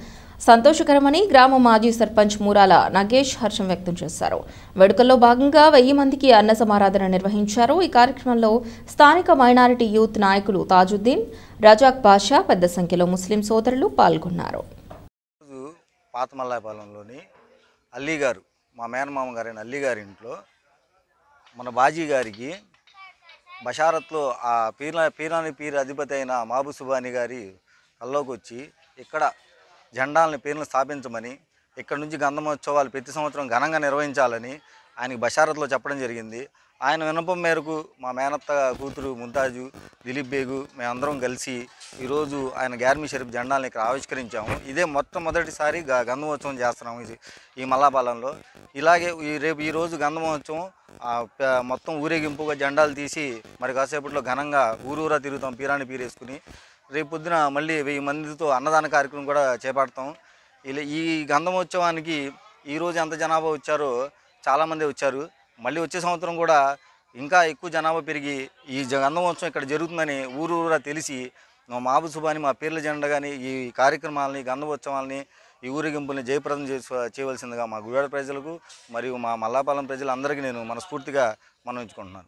సంతోషకరమని గ్రామ మాజీ సర్పంచ్ మూరాల నగేష్ హర్షం వ్యక్తం చేశారు వేడుకల్లో భాగంగా వెయ్యి మందికి అన్న సమారాధన నిర్వహించారు ఈ కార్యక్రమంలో స్థానిక మైనారిటీ యూత్ నాయకులు తాజుద్దీన్ రజాక్ బాషా పెద్ద సంఖ్యలో ముస్లిం సోదరులు పాల్గొన్నారు రోజు పాతమల్లాయపాలెంలోని అల్లీ గారు మా మేనమామ గారైన అల్లీ గారి ఇంట్లో మన బాజీ గారికి బషారత్లో ఆ పీర్నా పీరాని పీర్ అధిపతి అయిన మాబు సుబాని గారి కల్లోకి వచ్చి ఇక్కడ జెండాలని పీర్లను స్థాపించమని ఇక్కడ నుంచి గంధమోత్సవాలు ప్రతి సంవత్సరం ఘనంగా నిర్వహించాలని ఆయనకి బషారత్లో చెప్పడం జరిగింది ఆయన విన్నపం మేరకు మా మేనత్త కూతురు ముంతాజు దిలీప్ బేగు మేమందరం కలిసి ఈరోజు ఆయన గ్యార్మీ షరీఫ్ జెండాలను ఇక్కడ ఆవిష్కరించాము ఇదే మొట్టమొదటిసారి గ- గంధమోత్సవం చేస్తున్నాము ఇది ఈ మల్లాపాలెంలో ఇలాగే ఈ రేపు ఈరోజు గంధమోత్సవం ఆ, ప- మొత్తం ఊరేగింపుగా జెండాలు తీసి మరి కాసేపట్లో ఘనంగా ఊరూరా తిరుగుతాం పీరాని పీరేసుకుని రేపు పొద్దున మళ్ళీ వెయ్యి మందితో అన్నదాన కార్యక్రమం కూడా చేపడతాం ఇలా ఈ గంధమోత్సవానికి ఈరోజు ఎంత జనాభా వచ్చారో చాలామంది వచ్చారు మళ్ళీ వచ్చే సంవత్సరం కూడా ఇంకా ఎక్కువ జనాభా పెరిగి ఈ జ- గంధమోత్సవం ఇక్కడ జరుగుతుందని ఊరు ఊరా తెలిసి మా మాబు సుబాని మా పేర్ల జెండా కానీ ఈ కార్యక్రమాలని గంధమోత్సవాలని ఈ ఊరేగింపుల్ని జయప్రదం చేసు చేయవలసిందిగా మా గుడివాడ ప్రజలకు మరియు మా మల్లాపాలెం ప్రజలందరికీ నేను మనస్ఫూర్తిగా మనవించుకుంటున్నాను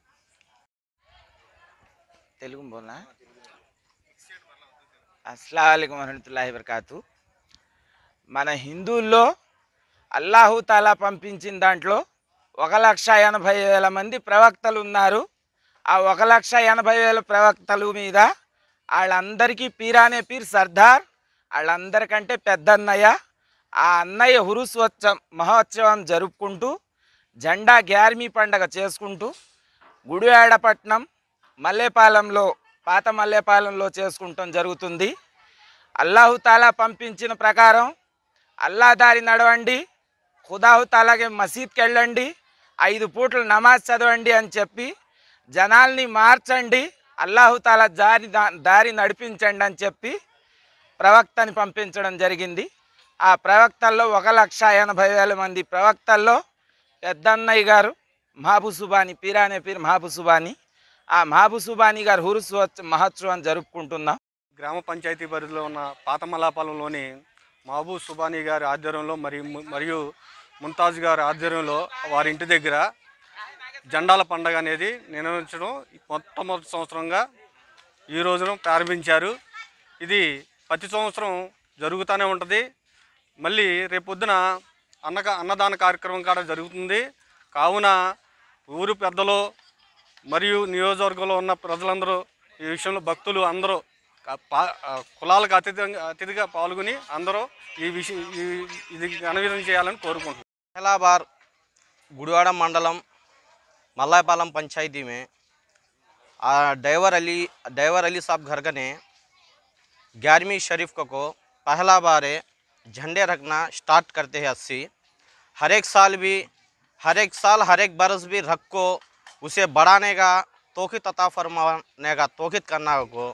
తెలుగు బోల్నా అస్సలం వరహతుల్లాహి వరకాతు మన హిందువుల్లో అల్లాహు తాలా పంపించిన దాంట్లో ఒక లక్ష ఎనభై వేల మంది ప్రవక్తలు ఉన్నారు ఆ ఒక లక్ష ఎనభై వేల ప్రవక్తలు మీద వాళ్ళందరికీ పీరానే పీర్ సర్దార్ వాళ్ళందరికంటే పెద్ద అన్నయ్య ఆ అన్నయ్య హురుస్వత్సవం మహోత్సవం జరుపుకుంటూ జెండా గ్యార్మీ పండగ చేసుకుంటూ గుడివాడపట్నం మల్లేపాలెంలో పాత మల్లేపాలెంలో చేసుకుంటాం జరుగుతుంది అల్లాహు తాలా పంపించిన ప్రకారం అల్లా దారి నడవండి ఖుదాహు తాలాగే మసీద్కి వెళ్ళండి ఐదు పూటలు నమాజ్ చదవండి అని చెప్పి జనాల్ని మార్చండి అల్లాహు తాలా దారి దారి నడిపించండి అని చెప్పి ప్రవక్తని పంపించడం జరిగింది ఆ ప్రవక్తల్లో ఒక లక్ష ఎనభై వేల మంది ప్రవక్తల్లో పెద్దన్నయ్య గారు మహాబు సుబాని పీరానే పీర్ మహాబు సుబాని ఆ మహాబు సుబాని గారు హురుస్వత్ మహోత్సవం జరుపుకుంటున్నాం గ్రామ పంచాయతీ పరిధిలో ఉన్న పాతమలాపాలెంలోని మహబూబ్ సుబానీ గారి ఆధ్వర్యంలో మరియు మరియు ముంతాజ్ గారి ఆధ్వర్యంలో వారి ఇంటి దగ్గర జెండాల పండగ అనేది నిర్వహించడం మొట్టమొదటి సంవత్సరంగా ఈ రోజున ప్రారంభించారు ఇది ప్రతి సంవత్సరం జరుగుతూనే ఉంటుంది మళ్ళీ రేపొద్దున అన్నక అన్నదాన కార్యక్రమం కూడా జరుగుతుంది కావున ఊరు పెద్దలు మరియు నియోజకవర్గంలో ఉన్న ప్రజలందరూ ఈ విషయంలో భక్తులు అందరూ క- పా- ఆ, కులాలకు అతిథంగా అతిథిగా పాల్గొని అందరూ ఈ విషయం ఈ- ఇది ఘనవిధం చేయాలని కోరుకుంటున్నాను पहला बार गुड़वाड़ा मंडलम मल्लायपालम पंचायती में आ, ड्राइवर अली ड्राइवर अली साहब घर ने ग्यारहवीं शरीफ को को पहला बार है झंडे रखना स्टार्ट करते हैं अस्सी हर एक साल भी हर एक साल हर एक बरस भी रख को उसे बढ़ाने का तोखित अता फरमाने का तोखित करना को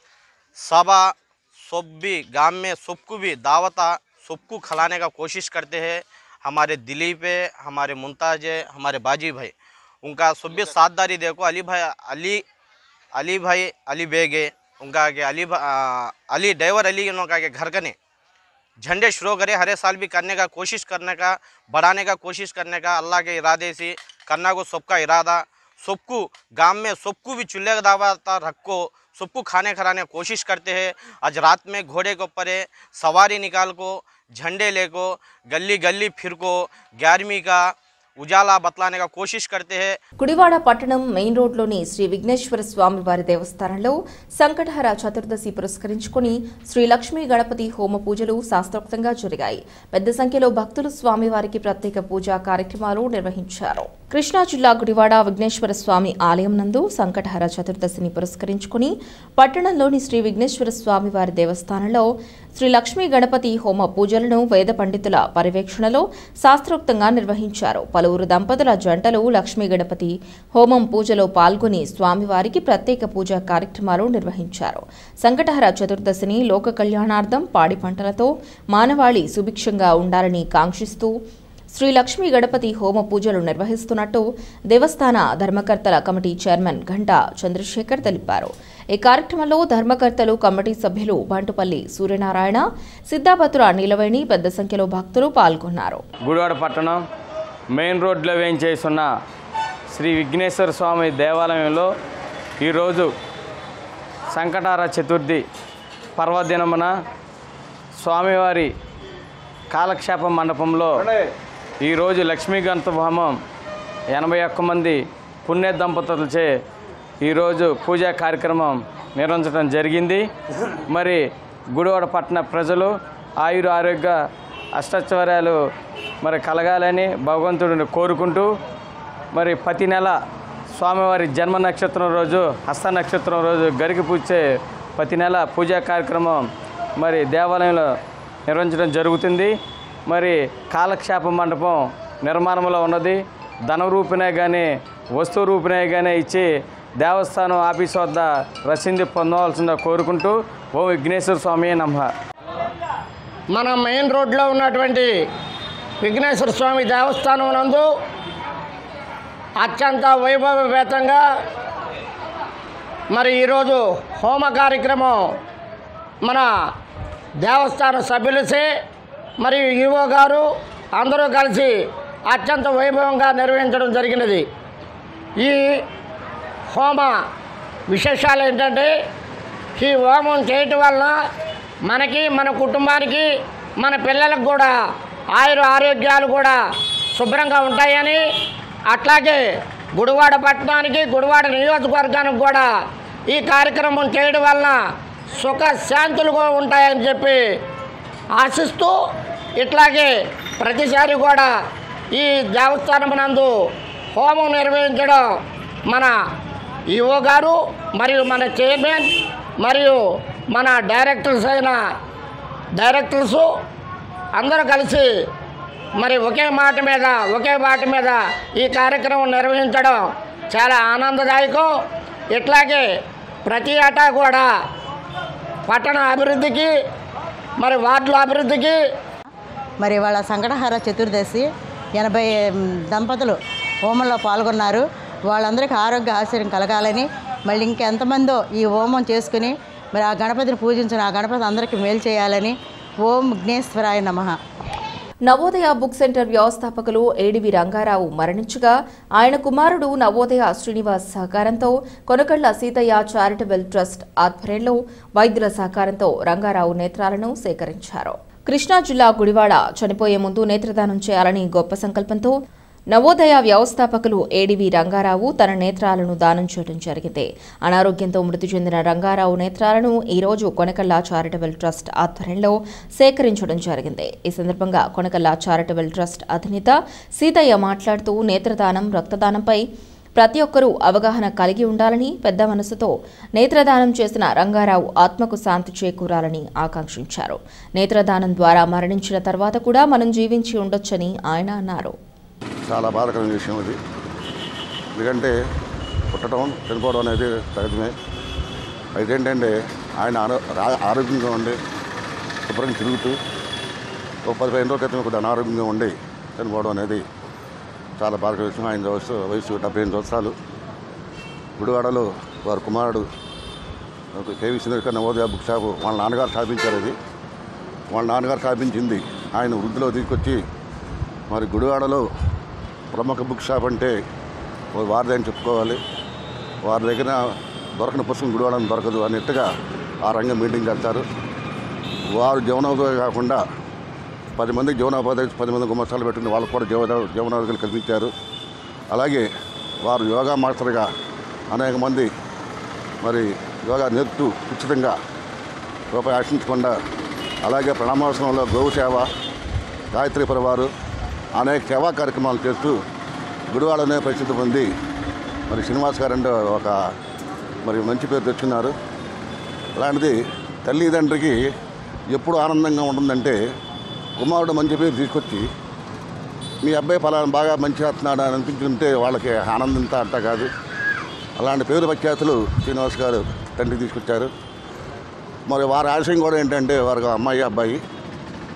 सभा सब भी गांव में सबको भी दावता सबको खिलाने का कोशिश करते हैं हमारे दिलीप है हमारे मुमताज है हमारे बाजी भाई उनका सब भी साथदारी देखो अली भाई अली अली भाई अली बेग है उनका के अली भा- आ, अली ड्राइवर अली उनका के घर कने झंडे शुरू करे हर एक साल भी करने का कोशिश करने का बढ़ाने का कोशिश करने का अल्लाह के इरादे से करना को सबका इरादा सबको गांव में सबको भी चूल्हे का दावा रखो सबको खाने खिलाने की कोशिश करते हैं आज रात में घोड़े के ऊपर है सवारी निकाल को झंडे ले को गली गली फिर को ग्यारहवीं का उजाला बतलाने का कोशिश करते हैं గుడివాడ పట్టణం మెయిన్ రోడ్లోని శ్రీ విఘ్నేశ్వర స్వామి వారి దేవస్థానంలో సంకటహర చతుర్దశి పురస్కరించుకుని శ్రీ లక్ష్మీ గణపతి హోమ పూజలు శాస్త్రోక్తంగా జరిగాయి పెద్ద సంఖ్యలో భక్తులు స్వామివారికి ప్రత్యేక పూజా కార్యక్రమాలు నిర్వహించారు కృష్ణా జిల్లా గుడివాడ విఘ్నేశ్వర స్వామి ఆలయం నందు సంకటహర చతుర్దశిని పురస్కరించుకుని పట్టణంలోని శ్రీ విఘ్నేశ్వర స్వామి వారి దేవస్థానంలో శ్రీ లక్ష్మీ గణపతి హోమ పూజలను వేద పండితుల పర్యవేక్షణలో శాస్త్రోక్తంగా నిర్వహించారు పలువురు దంపతుల జంటలు లక్ష్మీ గణపతి హోమం పూజలో పాల్గొని స్వామివారికి ప్రత్యేక పూజా కార్యక్రమాలు నిర్వహించారు సంకటహర చతుర్దశిని లోక కళ్యాణార్థం పాడి పంటలతో మానవాళి సుభిక్షంగా ఉండాలని కాంక్షిస్తూ శ్రీ లక్ష్మీ గణపతి హోమ పూజలు నిర్వహిస్తున్నట్టు దేవస్థాన ధర్మకర్తల కమిటీ చైర్మన్ ఘంటా చంద్రశేఖర్ తెలిపారు ఈ కార్యక్రమంలో ధర్మకర్తలు కమిటీ సభ్యులు బంటుపల్లి సూర్యనారాయణ సిద్ధాపతుర నీలవేణి పెద్ద సంఖ్యలో భక్తులు పాల్గొన్నారు గుడివాడ పట్టణం మెయిన్ రోడ్లో వేయించేస్తున్న శ్రీ విఘ్నేశ్వర స్వామి దేవాలయంలో ఈరోజు సంకటార చతుర్థి పర్వదినమున స్వామివారి కాలక్షేప మండపంలో ఈరోజు లక్ష్మీగంత హోమం ఎనభై ఒక్క మంది పుణ్య దంపతులచే ఈరోజు పూజా కార్యక్రమం నిర్వహించడం జరిగింది మరి గుడివాడ పట్టణ ప్రజలు ఆయుర ఆరోగ్య అష్టైశ్వర్యాలు మరి కలగాలని భగవంతుడిని కోరుకుంటూ మరి ప్రతి నెల స్వామివారి జన్మ నక్షత్రం రోజు హస్త నక్షత్రం రోజు గరికి పూజే ప్రతి నెల పూజా కార్యక్రమం మరి దేవాలయంలో నిర్వహించడం జరుగుతుంది మరి కాలక్షేప మండపం నిర్మాణంలో ఉన్నది ధన రూపినే కానీ వస్తువు రూపినే కానీ ఇచ్చి దేవస్థానం ఆఫీస్ వద్ద రసీదు పొందవలసిందిగా కోరుకుంటూ ఓ విఘ్నేశ్వర స్వామి నమ మన మెయిన్ రోడ్లో ఉన్నటువంటి విఘ్నేశ్వర స్వామి దేవస్థానం నందు అత్యంత వైభవపేతంగా మరి ఈరోజు హోమ కార్యక్రమం మన దేవస్థాన సభ్యులసే మరియు ఈవో గారు అందరూ కలిసి అత్యంత వైభవంగా నిర్వహించడం జరిగినది ఈ హోమ విశేషాలు ఏంటంటే ఈ హోమం చేయటం వలన మనకి మన కుటుంబానికి మన పిల్లలకు కూడా ఆయుర ఆరోగ్యాలు కూడా శుభ్రంగా ఉంటాయని అట్లాగే గుడివాడ పట్టణానికి గుడివాడ నియోజకవర్గానికి కూడా ఈ కార్యక్రమం చేయడం వలన సుఖ శాంతులుగా ఉంటాయని చెప్పి ఆశిస్తూ ఇట్లాగే ప్రతిసారి కూడా ఈ దేవస్థానం నందు హోమం నిర్వహించడం మన ఈఓ గారు మరియు మన చైర్మన్ మరియు మన డైరెక్టర్స్ అయిన డైరెక్టర్సు అందరూ కలిసి మరి ఒకే మాట మీద ఒకే మాట మీద ఈ కార్యక్రమం నిర్వహించడం చాలా ఆనందదాయకం ఇట్లాగే ప్రతి ఏటా కూడా పట్టణ అభివృద్ధికి మరి వార్డుల అభివృద్ధికి మరి వాళ్ళ సంకటహార చతుర్దశి ఎనభై దంపతులు హోమంలో పాల్గొన్నారు వాళ్ళందరికీ ఆరోగ్య ఆశ్చర్యం కలగాలని మళ్ళీ ఇంకెంతమందో ఈ హోమం చేసుకుని మరి ఆ గణపతిని పూజించిన ఆ గణపతి అందరికీ మేలు చేయాలని ఓం విఘ్నేశ్వరాయ నమః నవోదయ బుక్ సెంటర్ వ్యవస్థాపకులు ఏడివి రంగారావు మరణించగా ఆయన కుమారుడు నవోదయ శ్రీనివాస్ సహకారంతో కొనకళ్ల సీతయ్య చారిటబుల్ ట్రస్ట్ ఆధ్వర్యంలో వైద్యుల సహకారంతో రంగారావు నేత్రాలను సేకరించారు కృష్ణా జిల్లా గుడివాడ చనిపోయే ముందు నేత్రదానం చేయాలని గొప్ప సంకల్పంతో నవోదయ వ్యవస్థాపకులు ఏడివి రంగారావు తన నేత్రాలను దానం చేయడం జరిగింది అనారోగ్యంతో మృతి చెందిన రంగారావు నేత్రాలను ఈ రోజు కొనకళ్ళ చారిటబుల్ ట్రస్ట్ ఆధ్వర్యంలో సేకరించడం జరిగింది ఈ సందర్భంగా కొనకళ్ళ చారిటబుల్ ట్రస్ట్ అధినేత సీతయ్య మాట్లాడుతూ నేత్రదానం రక్తదానంపై ప్రతి ఒక్కరూ అవగాహన కలిగి ఉండాలని పెద్ద మనసుతో నేత్రదానం చేసిన రంగారావు ఆత్మకు శాంతి చేకూరాలని ఆకాంక్షించారు నేత్రదానం ద్వారా మరణించిన తర్వాత కూడా మనం జీవించి ఉండొచ్చని ఆయన అన్నారు చాలా బాధాకరమైన విషయం ఇది ఎందుకంటే పుట్టడం చనిపోవడం అనేది సహజమే అయితే ఏంటంటే ఆయన ఆరో రా- ఆరోగ్యంగా ఉండి శుభ్రంగా తిరుగుతూ ఒక పదిహేను రోజుల క్రితం కొద్దిగా అనారోగ్యంగా ఉండి చనిపోవడం అనేది చాలా బాధాకర విషయం ఆయన వయసు వయసు డెబ్బై ఎనిమిది సంవత్సరాలు గుడివాడలో వారి కుమారుడు KV Sindhar Navodaya book shop వాళ్ళ నాన్నగారు స్థాపించారు అది వాళ్ళ నాన్నగారు స్థాపించింది ఆయన వృద్ధిలో తీసుకొచ్చి మరి గుడివాడలో ప్రముఖ బుక్ షాప్ అంటే ఓ వారిది అని చెప్పుకోవాలి వారి దగ్గర దొరకని పుస్తకం గుడివాడని దొరకదు అన్నట్టుగా ఆ రంగం మీటింగ్ కడతారు వారు జీవనోపాధి కాకుండా పది మందికి జీవనోపాధి పది మంది గుమ్మస్తాలు పెట్టుకుని వాళ్ళకు కూడా జీవన జీవనోపాధులు కల్పించారు అలాగే వారు యోగా మాస్టర్గా అనేక మంది మరి యోగా నేర్పుతూ ఉచితంగా రూపాయి ఆశించకుండా అలాగే ప్రణామాసనంలో గోవు సేవ గాయత్రి పరివారు అనేక సేవా కార్యక్రమాలు చేస్తూ గుడివాడనే ప్రసిద్ధి పొంది మరి శ్రీనివాస్ గారు అంటే ఒక మరి మంచి పేరు తెచ్చున్నారు అలాంటిది తల్లిదండ్రికి ఎప్పుడు ఆనందంగా ఉంటుందంటే కుమారుడు మంచి పేరు తీసుకొచ్చి మీ అబ్బాయి ఫలానా బాగా మంచి చేస్తున్నాడు అని అనిపించుకుంటే వాళ్ళకి ఆనందంతా అంతా కాదు అలాంటి పేరు ప్రఖ్యాతులు శ్రీనివాస్ గారు తండ్రి తీసుకొచ్చారు మరి వారి ఆశయం కూడా ఏంటంటే వారికి అమ్మాయి అబ్బాయి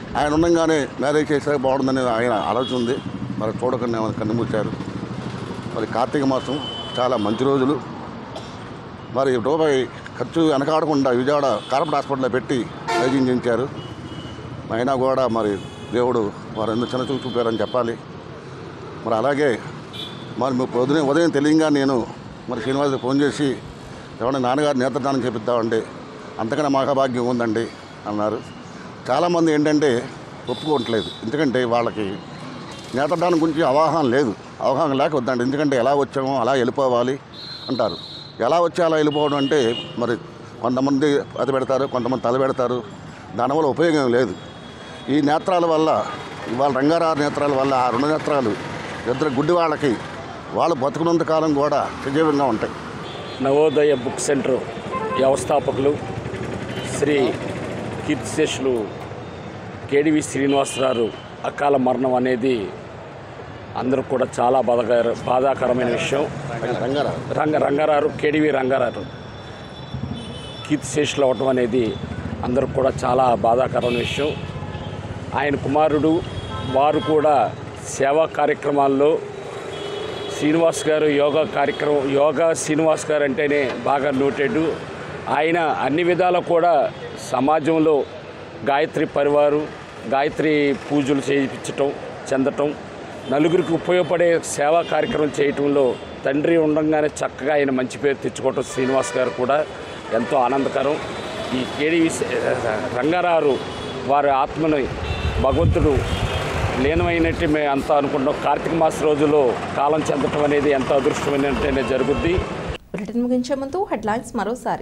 ఆయన ఉండగానే మ్యారేజ్ చేస్తే బాగుందని ఆయన ఆలోచన ఉంది మరి చూడకుండా ఏమైనా కన్నుమూర్చారు మరి కార్తీక మాసం చాలా మంచి రోజులు మరి రూపాయి ఖర్చు వెనకాడకుండా విజయవాడ కార్పొరేట్ హాస్పిటల్లో పెట్టి వైద్యం చేయించారు అయినా కూడా మరి దేవుడు వారు ఎందుకు చిన్న చూపు చూపారని చెప్పాలి మరి అలాగే మరి మీ ఉదయం ఉదయం తెలియంగా నేను మరి శ్రీనివాస్ ఫోన్ చేసి ఏమన్నా నాన్నగారు నేత్రదానం చేపిద్దామండి అంతకన్నా మహాభాగ్యం ఉందండి అన్నారు చాలామంది ఏంటంటే ఒప్పుకోవట్లేదు ఎందుకంటే వాళ్ళకి నేత్రదానం గురించి అవగాహన లేదు అవగాహన లేక వద్దండి ఎందుకంటే ఎలా వచ్చామో అలా వెళ్ళిపోవాలి అంటారు ఎలా వచ్చి అలా వెళ్ళిపోవడం అంటే మరి కొంతమంది అది పెడతారు కొంతమంది తల పెడతారు దానివల్ల ఉపయోగం లేదు ఈ నేత్రాల వల్ల ఇవాళ రంగారావు నేత్రాల వల్ల ఆ రెండు నేత్రాలు ఇద్దరు గుడ్డి వాళ్ళకి వాళ్ళు బతుకున్నంత కాలం కూడా సజీవంగా ఉంటాయి నవోదయ బుక్ సెంటర్ వ్యవస్థాపకులు శ్రీ కీర్తిశేషులు కేడివి శ్రీనివాసరావు అకాల మరణం అనేది అందరూ కూడా చాలా బాధాకర బాధాకరమైన విషయం రంగారావు రంగ రంగారావు కేడివి రంగారావు కీర్తిశేషులు అవటం అనేది అందరూ కూడా చాలా బాధాకరమైన విషయం ఆయన కుమారుడు వారు కూడా సేవా కార్యక్రమాల్లో శ్రీనివాస్ గారు యోగా కార్యక్రమం యోగా శ్రీనివాస్ గారు అంటేనే బాగా నోటెడ్ ఆయన అన్ని విధాలా కూడా సమాజంలో గాయత్రి పరివారు గాయత్రి పూజలు చేయించటం చెందటం నలుగురికి ఉపయోగపడే సేవా కార్యక్రమం చేయటంలో తండ్రి ఉండగానే చక్కగా ఆయన మంచి పేరు తెచ్చుకోవటం శ్రీనివాస్ గారు కూడా ఎంతో ఆనందకరం ఈ కేడి రంగారావు వారి ఆత్మని భగవంతుడు లీనమైనట్టు మేము అంతా అనుకుంటాం కార్తీక మాస రోజుల్లో కాలం చెందటం అనేది ఎంతో అదృష్టమైనట్టు జరుగుద్ది బులెటిన్ ముగించే ముందు హెడ్లైన్స్ మరోసారి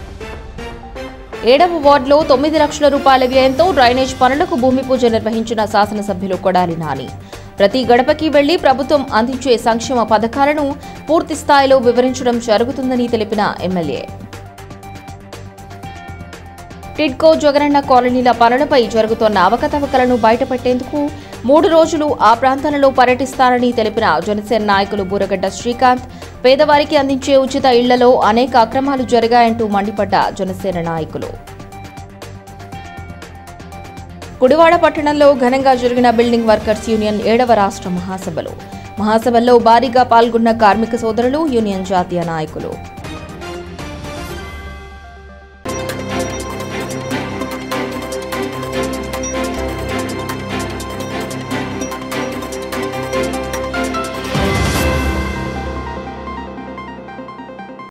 ఏడవ వార్డులో తొమ్మిది లక్షల రూపాయల వ్యయంతో డ్రైనేజ్ పనులకు భూమి పూజ నిర్వహించిన శాసనసభ్యులు కొడాలి నాని ప్రతి గడపకి వెళ్లి ప్రభుత్వం అందించే సంక్షేమ పథకాలను పూర్తి స్థాయిలో వివరించడం జరుగుతుందని తెలిపిన ఎమ్మెల్యే టిడ్కో జగనన్న కాలనీల పనులపై జరుగుతోన్న అవకతవకలను బయటపెట్టేందుకు మూడు రోజులు ఆ ప్రాంతాలలో పర్యటిస్తారని తెలిపిన జనసేన నాయకులు బూరగడ్డ శ్రీకాంత్ పేదవారికి అందించే ఉచిత ఇళ్లలో అనేక అక్రమాలు జరిగాయంటూ మండిపడ్డ జనసేన నాయకులు గుడివాడ పట్టణంలో ఘనంగా జరిగిన బిల్డింగ్ వర్కర్స్ యూనియన్ ఏడవ రాష్ట్ర మహాసభలు మహాసభల్లో భారీగా పాల్గొన్న కార్మిక సోదరులు యూనియన్ జాతీయ నాయకులు